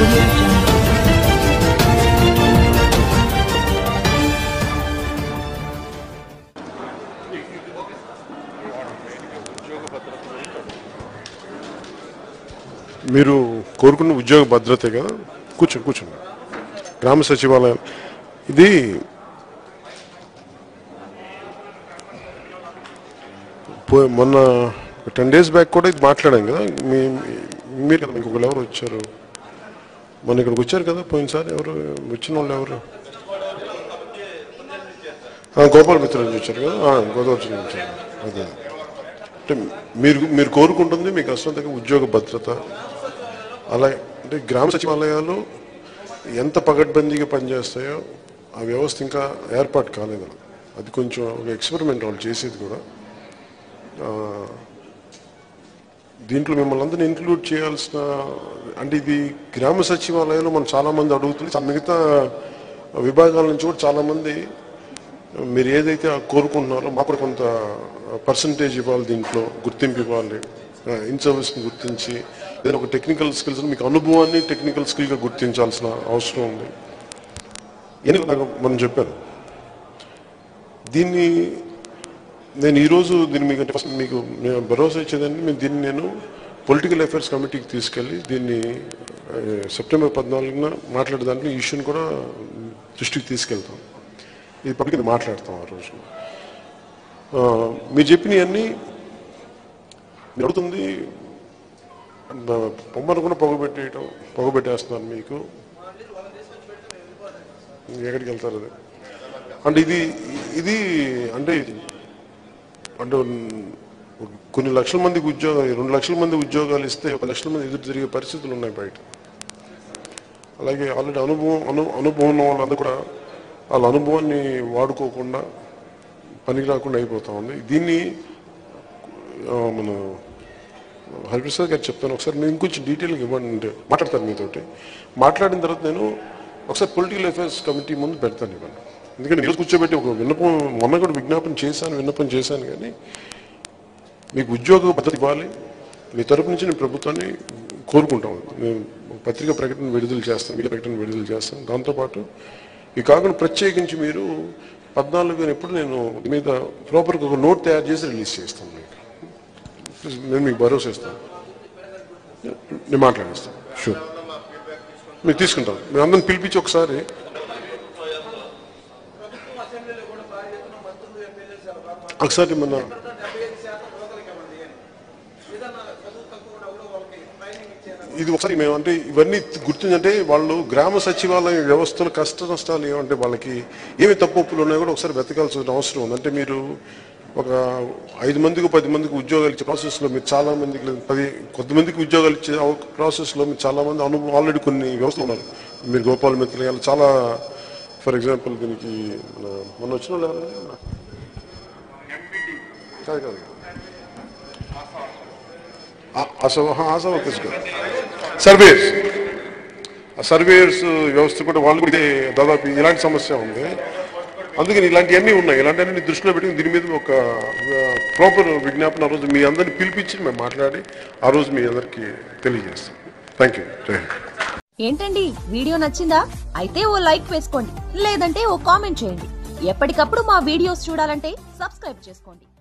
audio jungle. మీరు కోరుకున్న ఉద్యోగ భద్రతే కదా కూర్చోండి కూర్చోండి గ్రామ సచివాలయం ఇది పో- మొన్న టెన్ డేస్ బ్యాక్ కూడా ఇది మాట్లాడాం కదా మీ మీ- మీరు కదా మీకు ఒకరు ఎవరు వచ్చారు మొన్న ఇక్కడికి వచ్చారు కదా పోయినసారి ఎవరు వచ్చిన వాళ్ళు ఎవరు ఆ, గోపాల్ మిత్ర నుంచి వచ్చారు కదా ఆ, గోదావరి నుంచి వచ్చారు అదే అంటే మీరు మీరు కోరుకుంటుంది మీకు అసలు ఉద్యోగ భద్రత అలా అంటే గ్రామ సచివాలయాలు ఎంత పగడ్బందీగా పనిచేస్తాయో ఆ వ్యవస్థ ఇంకా ఏర్పాటు కాలేదు అది కొంచెం ఒక ఎక్స్పెరిమెంట్ వాళ్ళు చేసేది కూడా ఆ, దీంట్లో మిమ్మల్ని అందరినీ ఇంక్లూడ్ చేయాల్సిన అంటే ఇది గ్రామ సచివాలయాలు మనం చాలా మంది అడుగుతుంది మిగతా విభాగాల నుంచి కూడా చాలా మంది మీరు ఏదైతే కోరుకుంటున్నారో మాకు కూడా కొంత పర్సంటేజ్ ఇవ్వాలి దీంట్లో గుర్తింపు ఇవ్వాలి ఇన్ సర్వీస్ని గుర్తించి ఏదైనా ఒక టెక్నికల్ స్కిల్స్ మీకు అనుభవాన్ని టెక్నికల్ స్కిల్గా గుర్తించాల్సిన అవసరం ఉంది ఎందుకు నాకు మనం చెప్పాను దీన్ని నేను ఈరోజు దీన్ని మీకు అంటే ఫస్ట్ మీకు నేను భరోసా ఇచ్చేదండి మేము దీన్ని నేను పొలిటికల్ అఫైర్స్ కమిటీకి తీసుకెళ్ళి దీన్ని ఆ, సెప్టెంబర్ పద్నాలుగున మాట్లాడే దాంట్లో ఈ ఇష్యూని కూడా దృష్టికి తీసుకెళ్తాం ఇది పబ్లిక్ మాట్లాడతాం ఆ రోజు ఆ, మీరు చెప్పినవన్నీ మీరు అడుగుతుంది బొమ్మను కూడా పొగబెట్టేయటం పొగబెట్టేస్తున్నారు మీకు ఎక్కడికి వెళ్తారు అది అంటే ఇది ఇది అంటే ఇది అంటే కొన్ని లక్షల మందికి ఉద్యోగాలు రెండు లక్షల మంది ఉద్యోగాలు ఇస్తే ఒక లక్షల మంది ఎదురు తిరిగే పరిస్థితులు ఉన్నాయి బయట అలాగే ఆల్రెడీ అనుభవం అను అనుభవం ఉన్న వాళ్ళందరూ కూడా వాళ్ళ అనుభవాన్ని వాడుకోకుండా పనికి రాకుండా అయిపోతా ఉంది దీన్ని ఆ, మన హరిప్రసాద్ గారు చెప్తాను ఒకసారి నేను ఇంకొంచెం డీటెయిల్గా ఇవ్వండి అంటే మాట్లాడతాను మీతోటి మాట్లాడిన తర్వాత నేను ఒకసారి పొలిటికల్ అఫైర్స్ కమిటీ ముందు పెడతాను ఇవ్వండి ఎందుకంటే ఈరోజు కూర్చోబెట్టి ఒక విన్నపం మొన్న కూడా విజ్ఞాపన చేశాను విన్నపం చేశాను కానీ మీకు ఉద్యోగ భద్రత ఇవ్వాలి మీ తరపు నుంచి నేను ప్రభుత్వాన్ని కోరుకుంటాం నేను ఒక పత్రిక ప్రకటన విడుదల చేస్తాను మీడియా ప్రకటన విడుదల చేస్తాను దాంతోపాటు ఇవి కాకుండా ప్రత్యేకించి మీరు పద్నాలుగు ఎప్పుడు నేను మీద ప్రాపర్గా ఒక నోట్ తయారు చేసి రిలీజ్ చేస్తాను మీకు నేను మీకు భరోసా ఇస్తాను నేను మాట్లాడిస్తాను షూర్ మీరు తీసుకుంటాను మీరు అందరిని పిలిపించి ఒకసారి ఒకసారి మన ఇది ఒకసారి మేము అంటే ఇవన్నీ గుర్తుందంటే వాళ్ళు గ్రామ సచివాలయ వ్యవస్థల కష్ట నష్టాలు ఏమంటే వాళ్ళకి ఏమి తప్పులు ఉన్నాయో కూడా ఒకసారి వెతకాల్సిన అవసరం ఉంది అంటే మీరు ఒక ఐదు మందికి పది మందికి ఉద్యోగాలు ఇచ్చే ప్రాసెస్లో మీరు చాలా మందికి లేదా పది కొద్దిమందికి ఉద్యోగాలు ఇచ్చే అవ- ప్రాసెస్లో మీరు చాలా మంది అనుభవం ఆల్రెడీ కొన్ని వ్యవస్థలు ఉన్నారు మీరు గోపాల మిత్రులు ఇలా చాలా ఫర్ ఎగ్జాంపుల్ దీనికి మన మొన్న వచ్చిన వాళ్ళు ఎవరు? కాదు కాదు అసలు అసలు తీసుకో సర్వేయర్స్ ఆ సర్వేయర్స్ వ్యవస్థ కూడా వాళ్ళు కూడా ఇదే దాదాపు ఇలాంటి సమస్య ఉంది అందుకని ఇలాంటివన్నీ ఉన్నాయి ఇలాంటివన్నీ దృష్టిలో పెట్టుకుని దీని మీద ఒక ప్రాపర్ విజ్ఞాపన ఆ రోజు మీ అందరిని పిలిపించి మేము మాట్లాడి ఆ రోజు మీ అందరికీ తెలియజేస్తాం థ్యాంక్ యూ జై హింద్ ఏంటండి వీడియో నచ్చిందా అయితే ఓ లైక్ వేసుకోండి లేదంటే ఓ కామెంట్ చేయండి ఎప్పటికప్పుడు మా వీడియోస్ చూడాలంటే సబ్స్క్రైబ్ చేసుకోండి